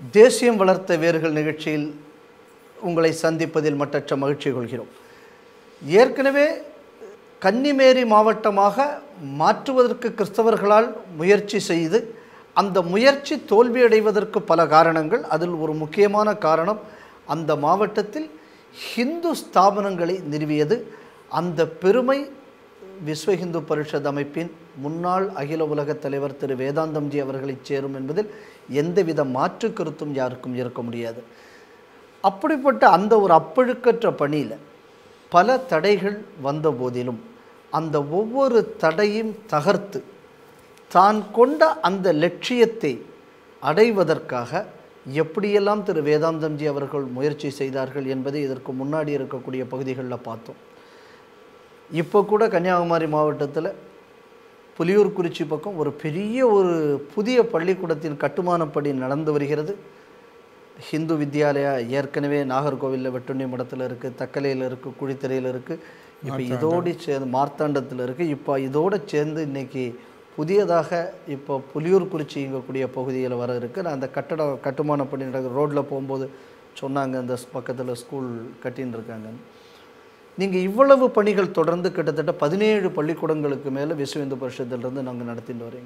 தேசியம் வளர்த்த வேர்கள் நிகழ்ச்சியில் உங்களை சந்திப்பதில் மட்டற்ற மகிழ்ச்சி கொள்கிறோம் ஏற்கனவே கன்னிமேரி மாவட்டமாக மாற்றுவதற்கு கிறிஸ்தவர்களால் முயற்சி செய்து அந்த முயற்சி தோல்வியடைவதற்கு பல காரணங்கள் அதில் ஒரு முக்கியமான காரணம் அந்த மாவட்டத்தில் ஹிந்து ஸ்தாபனங்களை நிறுவியது அந்த பெருமை விஸ்வ இந்து பரிஷத் அமைப்பின் முன்னாள் அகில உலக தலைவர் திரு வேதாந்தம்ஜி அவர்களைச் சேரும் என்பதில் எந்தவித மாற்று கருத்தும் யாருக்கும் இருக்க முடியாது அப்படிப்பட்ட அந்த ஒரு அப்பழுக்கற்ற பணியில் பல தடைகள் வந்த போதிலும் அந்த ஒவ்வொரு தடையும் தகர்த்து தான் கொண்ட அந்த லட்சியத்தை அடைவதற்காக எப்படியெல்லாம் திரு வேதாந்தம்ஜி அவர்கள் முயற்சி செய்தார்கள் என்பதை இதற்கு முன்னாடி இருக்கக்கூடிய பகுதிகளில் பார்த்தோம் இப்போ கூட கன்னியாகுமரி மாவட்டத்தில் புலியூர்குறிச்சி பக்கம் ஒரு பெரிய ஒரு புதிய பள்ளிக்கூடத்தின் கட்டுமான பணி நடந்து வருகிறது ஹிந்து வித்யாலயா ஏற்கனவே நாகர்கோவிலில் வெட்டுண்ணி மடத்தில் இருக்குது தக்கலையில் இருக்குது குழித்துறையில் இருக்குது இப்போ இதோடு சேர்ந்து மார்த்தாண்டத்தில் இருக்குது இப்போ இதோடு சேர்ந்து இன்னைக்கு புதியதாக இப்போ புலியூர்குறிச்சி இங்கக்கூடிய பகுதியில் வர இருக்குது நான் அந்த கட்டட கட்டுமான பணி நடக்குது ரோட்டில் போகும்போது சொன்னாங்க இந்த பக்கத்தில் ஸ்கூல் கட்டின்னு இருக்காங்க நீங்கள் இவ்வளவு பணிகள் தொடர்ந்து கிட்டத்தட்ட பதினேழு பள்ளிக்கூடங்களுக்கு மேலே விஸ்வ இந்து பரிஷத்திலிருந்து நாங்கள் நடத்திட்டு வரீங்க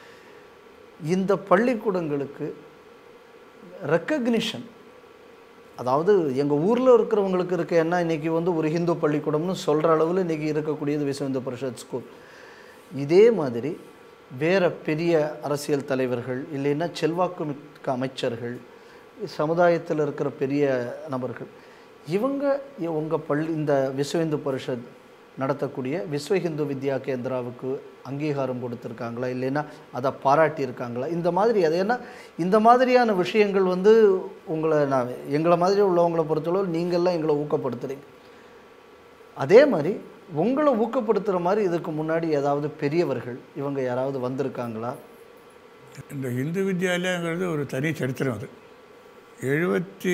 இந்த பள்ளிக்கூடங்களுக்கு ரெக்கக்னிஷன் அதாவது எங்கள் ஊரில் இருக்கிறவங்களுக்கு இருக்க என்ன இன்றைக்கி வந்து ஒரு ஹிந்து பள்ளிக்கூடம்னு சொல்கிற அளவில் இன்றைக்கி இருக்கக்கூடியது விஸ்வ இந்து பரிஷத் ஸ்கூல் இதே மாதிரி வேறு பெரிய அரசியல் தலைவர்கள் இல்லைன்னா செல்வாக்கு மிக்க அமைச்சர்கள் சமுதாயத்தில் இருக்கிற பெரிய நபர்கள் இவங்க உங்கள் பள்ளி இந்த விஸ்வ இந்து பரிஷத் நடத்தக்கூடிய விஸ்வ ஹிந்து வித்யா கேந்திராவுக்கு அங்கீகாரம் கொடுத்துருக்காங்களா இல்லைன்னா அதை பாராட்டியிருக்காங்களா இந்த மாதிரி அது ஏன்னா இந்த மாதிரியான விஷயங்கள் வந்து உங்களை நான் எங்களை மாதிரி உள்ளவங்களை பொறுத்தளவு நீங்கள்லாம் எங்களை ஊக்கப்படுத்துகிறீங்க அதே மாதிரி உங்களை ஊக்கப்படுத்துகிற மாதிரி இதுக்கு முன்னாடி ஏதாவது பெரியவர்கள் இவங்க யாராவது வந்திருக்காங்களா இந்த இந்து வித்யாலயங்கிறது ஒரு தனி சரித்திரம் அது எழுபத்தி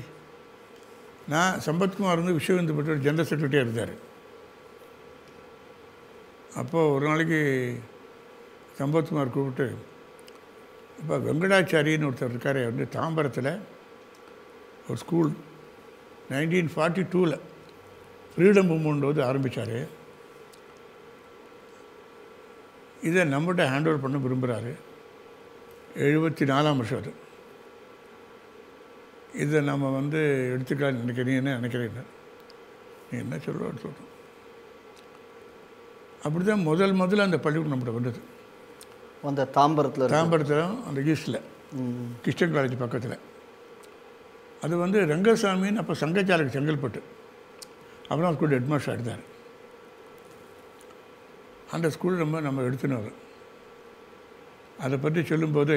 நான் சம்பத்குமார் வந்து விஸ்வ இந்து பற்றி ஜெனரல் செக்ரட்டரியாக இருந்தார் அப்போது ஒரு நாளைக்கு சம்பத்குமார் கூப்பிட்டு இப்போ வெங்கடாச்சாரின்னு ஒருத்தர் இருக்கார் வந்து தாம்பரத்தில் ஒரு ஸ்கூல் நைன்டீன் ஃபார்ட்டி டூவில் ஃப்ரீடம் மூமெண்ட் வந்து ஆரம்பித்தார் இதை நம்மகிட்ட ஹேண்ட் ஓவர் பண்ண விரும்புகிறாரு எழுபத்தி நாலாம் வருஷம் அது இதை நம்ம வந்து எடுத்துக்கலாம்னு நினைக்கிறீங்கன்னு நினைக்கிறேன் நீ என்ன சொல்லுவோம் சொல்கிறோம் அப்படி தான் முதல் முதல்ல அந்த பள்ளிக்கூடம் நம்மகிட்ட வந்தது அந்த தாம்பரத்தில் இருக்க தாம்பரத்தில் அந்த ஈஸ்டில் ம், கிருஷ்ணன் காலேஜ் பக்கத்தில் அது வந்து ரங்கசாமின்னு அப்போ சங்கச்சாலக்கு செங்கல்பட்டு அப்புறம் ஸ்கூல் ஹெட்மாஸ்டர் எடுத்தார் அந்த ஸ்கூல் நம்ம நம்ம எடுத்துனவர் அதை பற்றி சொல்லும்போது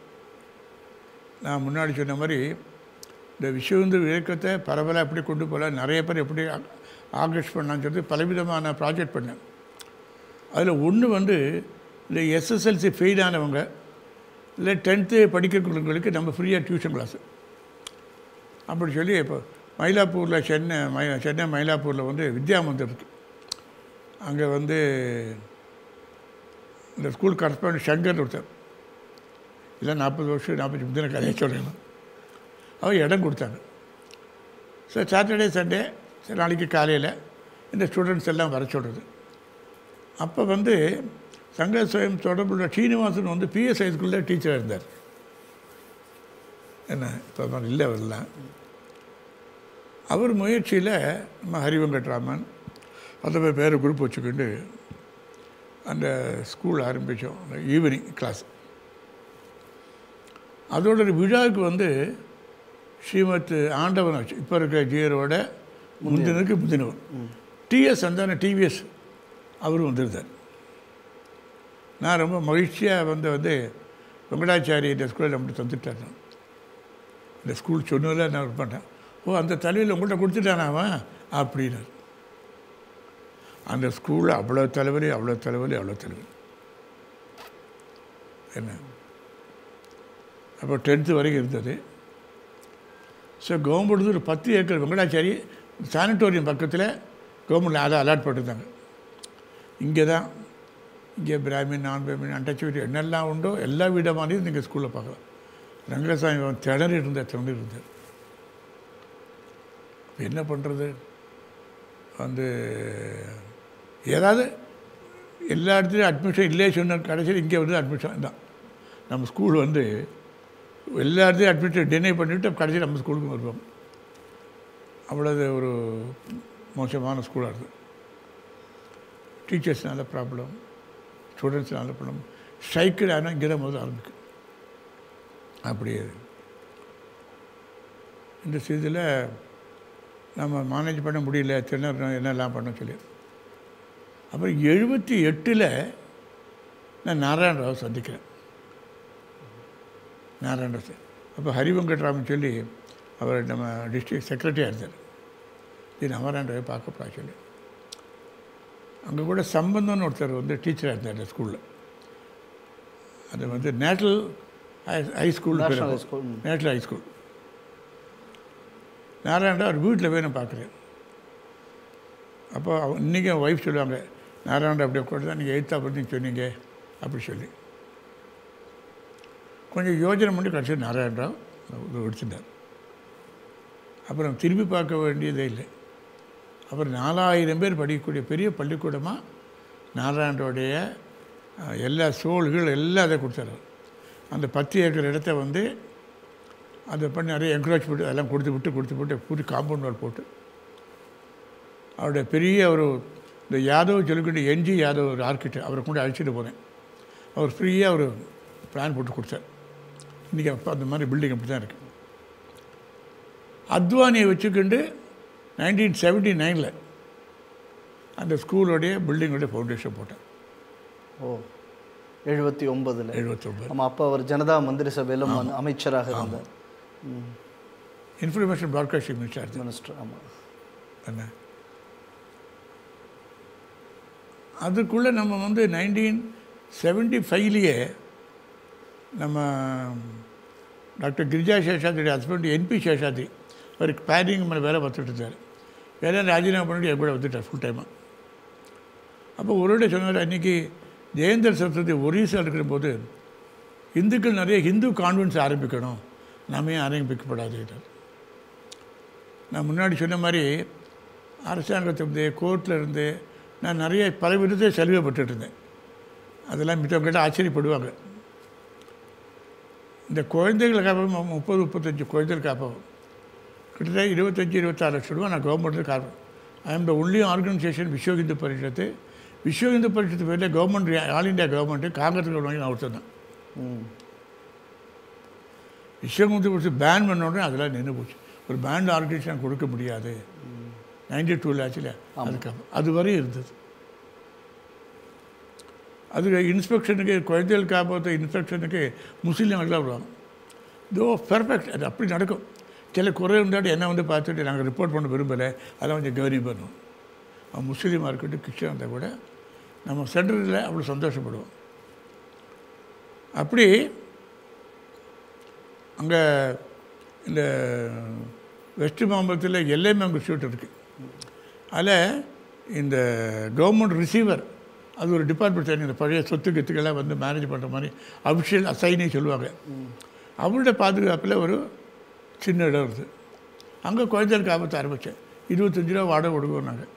நான் முன்னாடி சொன்ன மாதிரி இந்த விஸ்வந்து இயக்கத்தை பரவலாக எப்படி கொண்டு போகலாம் நிறைய பேர் எப்படி ஆர்கனைஸ் பண்ணலான்னு சொல்லி பலவிதமான ப்ராஜெக்ட் பண்ணேன் அதில் ஒன்று வந்து இந்த எஸ்எஸ்எல்சி ஃபெயில் ஆனவங்க இல்லை டென்த்து படிக்கிறவங்களுக்கு நம்ம ஃப்ரீயாக டியூஷன் கிளாஸு அப்படி சொல்லி இப்போ மயிலாப்பூரில் சென்னை மை சென்னை மயிலாப்பூரில் வந்து வித்யா மந்திர் இருக்குது அங்கே வந்து இந்த ஸ்கூல் கரஸ்பாண்ட் சங்கர் ஒருத்தர் இல்லை நாற்பது வருஷம் நாற்பத்தி முந்தின கதையை சொல்கிறேன் அவர் இடம் கொடுத்தாங்க சார் சாட்டர்டே சண்டே சரி நாளைக்கு காலையில் இந்த ஸ்டூடெண்ட்ஸ் எல்லாம் வர சொல்கிறது அப்போ வந்து சங்க சுயம் தொடர்புள்ள ஸ்ரீனிவாசன் வந்து பிஎஸ் ஹைஸ்கூலில் டீச்சராக இருந்தார் என்ன இப்போ அவர் இல்லை வரலாம் அவர் முயற்சியில் நம்ம ஹரிவெங்கட்ராமன் அந்த மாதிரி வேறு குரூப் வச்சுக்கிண்டு அந்த ஸ்கூல் ஆரம்பித்தோம் அந்த ஈவினிங் கிளாஸ் அதோட ஒரு விழாவுக்கு வந்து ஸ்ரீமத் ஆண்டவன் வச்சு இப்போ இருக்கிற ஜியரோட முந்தினருக்கு முந்தினவர் டிஎஸ் அந்த டிவிஎஸ் அவரும் வந்திருந்தார் நான் ரொம்ப மகிழ்ச்சியாக வந்து வந்து வெங்கடாச்சாரி இந்த ஸ்கூலில் நம்மகிட்ட தந்துட்டார் நான். இந்த ஸ்கூல் சொன்னதில் நான் பண்ணேன் ஓ அந்த தலையில் உங்கள்கிட்ட கொடுத்துட்டானா அவன் அப்படின்னார் அந்த ஸ்கூலில் அவ்வளோ தலைவலி அவ்வளோ தலைவலி அவ்வளோ தலைவலி என்ன அப்போ டென்த்து வரைக்கும் இருந்தது ஸோ கவர்மெண்ட் ஒரு பத்து ஏக்கர் வெங்கடாச்சாரி சானிட்டோரியம் பக்கத்தில் கவர்மெண்ட் அதை அலாட் பண்ணிருந்தாங்க இங்கே தான் இங்கே பிராமின் நான் பிராமின் அண்டச்சுவரி என்னெல்லாம் உண்டோ எல்லா விதமானதையும் நீங்கள் ஸ்கூலில் பார்க்கலாம் ரங்கசாமி அவன் திணறி இருந்தார் திணறி இருந்தார் அப்ப என்ன பண்ணுறது வந்து ஏதாவது எல்லா இடத்துலையும் அட்மிஷன் இல்லையே சொன்ன கடைசியில் இங்கே வந்து அட்மிஷன் தான் நம்ம ஸ்கூல் வந்து எல்லா இடத்துலையும் அட்மிஷன் டினை பண்ணிவிட்டு கடைசியில் நம்ம ஸ்கூலுக்கு வருவோம் அவ்வளோது ஒரு மோசமான ஸ்கூலாக இருக்குது டீச்சர்ஸ்னால ப்ராப்ளம் ஸ்டூடெண்ட்ஸ்னால ப்ராப்ளம் ஸ்ட்ரைக்கு ஆனால் இங்கே தான் முதல்ல ஆரம்பிக்கும் அப்படியே இந்த இதில் நம்ம மேனேஜ் பண்ண முடியல திணறணும் என்னெல்லாம் பண்ண சொல்லி அப்புறம் எழுபத்தி எட்டில் நான் நாராயண ராவ் சந்திக்கிறேன் நாராயண ராவ் சார் அப்போ ஹரிவெங்கட்ராமன் சொல்லி அவர் நம்ம டிஸ்ட்ரிக்ட் செக்ரட்டரியாக இருந்தார் இது நாராயண ராவை பார்க்கப்படா சொல்லி அங்கே கூட சம்பந்தம்னு ஒருத்தர் வந்து டீச்சராக இருந்தார் அந்த ஸ்கூலில் அது வந்து national high school National High School, ம். நேஷனல் ஹை ஸ்கூல் நாராயணா அவர் வீட்டில் போய் நான் பார்க்குறேன் அப்போ அவன் இன்றைக்கி என் ஒய்ஃப் சொல்லுவாங்க நாராயணா அப்படி உட்காந்து தான் நீங்கள் எயித்தா பற்றி சொன்னீங்க அப்படி சொல்லி கொஞ்சம் யோஜனை பண்ணி கடைசி நாராயணராவ் எடுத்துட்டார் அப்புறம் திரும்பி பார்க்க வேண்டியதே இல்லை அப்புறம் நாலாயிரம் பேர் படிக்கக்கூடிய பெரிய பள்ளிக்கூடமாக நாராயணருடைய அஹ், எல்லா சோல்கள் எல்லாம் அதை கொடுத்தாரு அந்த பத்து ஏக்கர் இடத்த வந்து அதை பண்ணி நிறைய என்கரேஜ் பண்ணி அதெல்லாம் கொடுத்து விட்டு கொடுத்து விட்டு புது காம்பவுண்ட் வால் போட்டு அவருடைய பெரிய ஒரு இந்த யாதவ் சொல்லிக்கிட்டு என்ஜி யாதவ் ஒரு ஆர்கிடெக்ட் அவரை கொண்டு அழைச்சிட்டு போனேன் அவர் ஃப்ரீயாக ஒரு பிளான் போட்டு கொடுத்தார் இன்றைக்கி அப்போ அந்த மாதிரி பில்டிங் அப்படி தான் இருக்குது அத்வானியை வச்சுக்கிண்டு நைன்டீன் செவன்ட்டி நைனில் அந்த ஸ்கூலோடைய பில்டிங்கோடைய ஃபவுண்டேஷன் போட்டேன் ஓ எழுபத்தி ஒன்பதுல எழுபத்தொம்பது ஆமாம் அப்போ அவர் ஜனதா மந்திரி சபையிலும் வந்து அமைச்சராக இருந்தார் இன்ஃபர்மேஷன் ப்ராட்காஸ்டிங் மினிஸ்டர் இருந்தார் மினிஸ்டர் ஆமாம் என்ன அதுக்குள்ளே நம்ம வந்து நைன்டீன் செவன்ட்டி ஃபைவ்லேயே நம்ம டாக்டர் கிரிஜா சேஷாத்ரியோட ஹஸ்பண்ட் என்பி சேஷாத்ரி அவருக்கு பேரிங் மேலே வேலை பார்த்துட்டு இருந்தார் வேலை ராஜினாமா பண்ணிட்டு என் கூட வந்துட்டார் ஃபுல் டைமாக அப்போ ஒரு சொன்னார் அன்றைக்கி ஜெயந்தர் சரஸ்வதி ஒரிசா இருக்கிற போது இந்துக்கள் நிறைய ஹிந்து கான்வென்ட்ஸ் ஆரம்பிக்கணும் நாம ஏன் ஆரம்பிக்கப்படாது நான் முன்னாடி சொன்ன மாதிரி அரசாங்கத்திலிருந்து கோர்ட்டில் இருந்து நான் நிறைய பல விதத்தை சலுகை பெற்றுட்டு இருந்தேன் அதெல்லாம் மித்தவங்கிட்ட ஆச்சரியப்படுவாங்க இந்த குழந்தைகள் காப்பகம் முப்பது முப்பத்தஞ்சு குழந்தைகள் காப்பகம் கிட்டத்தட்ட இருபத்தஞ்சி இருபத்தாறு லட்சம் ரூபா நான் கவர்மெண்ட்டில் காப்பேன் I am the only organisation Vishwa Hindu Parishad Vishwa Hindu Parishad பேரில் government all India government Congress government நான் ஒருத்தர் தான் ம் விஸ்வகுந்து பரிசு பேன் பண்ண உடனே அதெல்லாம் நின்று போச்சு ஒரு பேண்ட் ஆர்கனைசேஷன் கொடுக்க முடியாது நைன்டி டூவில் ஆச்சுல அதுக்கப்புறம் அது வரையும் இருந்தது அது இன்ஸ்பெக்ஷனுக்கு குழந்தைகள் காப்பாற்ற இன்ஸ்பெக்ஷனுக்கு முஸ்லீம்கள்லாம் வருவாங்க தோ பெர்ஃபெக்ட் அது அப்படி நடக்கும் சில குறை இருந்தாட்டி என்ன வந்து பார்த்துட்டு நாங்கள் ரிப்போர்ட் பண்ண விரும்பலை அதெல்லாம் கொஞ்சம் கவனி பண்ணணும் அவன் முஸ்லீமாக இருக்கட்டும் கிறிஸ்டியன் இருந்தால் கூட நம்ம சென்டரில் அவ்வளோ சந்தோஷப்படுவோம் அப்படி அங்கே இந்த வெஸ்ட் மாம்பலத்தில் எல்ஐஎம் இன்ஸ்டியூட் இருக்குது அதில் இந்த கவர்மெண்ட் ரிசீவர் அது ஒரு டிபார்ட்மெண்ட் தனி இந்த பழைய சொத்து கத்துக்கெல்லாம் வந்து மேனேஜ் பண்ணுற மாதிரி அஃபிஷியல் அசைனே சொல்லுவாங்க அவங்களோட பாதுகாப்பில் ஒரு சின்ன இடம் இருக்குது அங்கே குழந்தைகளுக்கு ஆபத்து ஆரம்பித்தேன் இருபத்தஞ்சு ரூபா வாடகை கொடுக்குறோம் நாங்கள்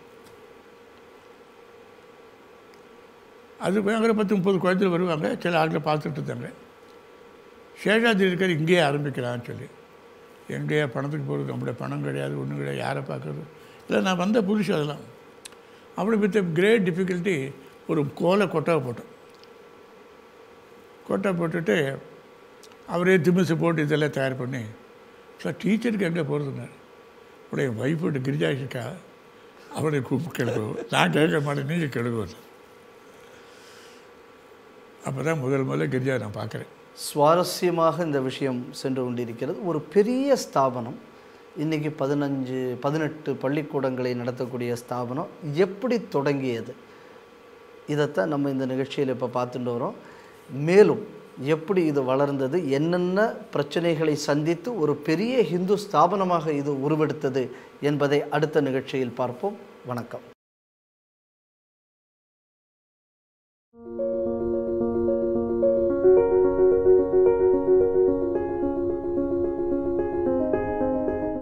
அது பயங்கர பத்து முப்பது குழந்தைகள் வருவாங்க சில ஆட்களை பார்த்துட்டு இருந்தாங்க சேஷாதிரி இருக்கிற இங்கேயே ஆரம்பிக்கலாம்னு சொல்லி எங்கேயா பணத்துக்கு போகிறது நம்மளுடைய பணம் கிடையாது ஒன்றும் கிடையாது யாரை பார்க்குறது இல்லை நான் வந்த புதுசு அதெல்லாம் அப்படி வித் கிரேட் டிஃபிகல்ட்டி ஒரு கோலை கொட்டை போட்டோம் கொட்டை போட்டுட்டு அவரே திமிசு போட்டு இதெல்லாம் தயார் பண்ணி சார் டீச்சருக்கு எங்கே போகிறதுனாரு அப்படியே என் ஒய்ஃபோட கிரிஜாஷிக்கா அவரை கூப்பிட்டு கெடுக்குவோம் நான் கேட்க மாட்டேன் நீங்கள் கெடுக்குவோம் அப்போ தான் முதல் முதல்ல கிரிஜா நான் பார்க்குறேன் சுவாரஸ்யமாக இந்த விஷயம் சென்று கொண்டிருக்கிறது ஒரு பெரிய ஸ்தாபனம் இன்றைக்கி பதினஞ்சு பதினெட்டு பள்ளிக்கூடங்களை நடத்தக்கூடிய ஸ்தாபனம் எப்படி தொடங்கியது இதைத்தான் நம்ம இந்த நிகழ்ச்சியில் இப்போ பார்த்துட்டு வரோம் மேலும் எப்படி இது வளர்ந்தது என்னென்ன பிரச்சனைகளை சந்தித்து ஒரு பெரிய ஹிந்து ஸ்தாபனமாக இது உருவெடுத்தது என்பதை அடுத்த நிகழ்ச்சியில் பார்ப்போம் வணக்கம்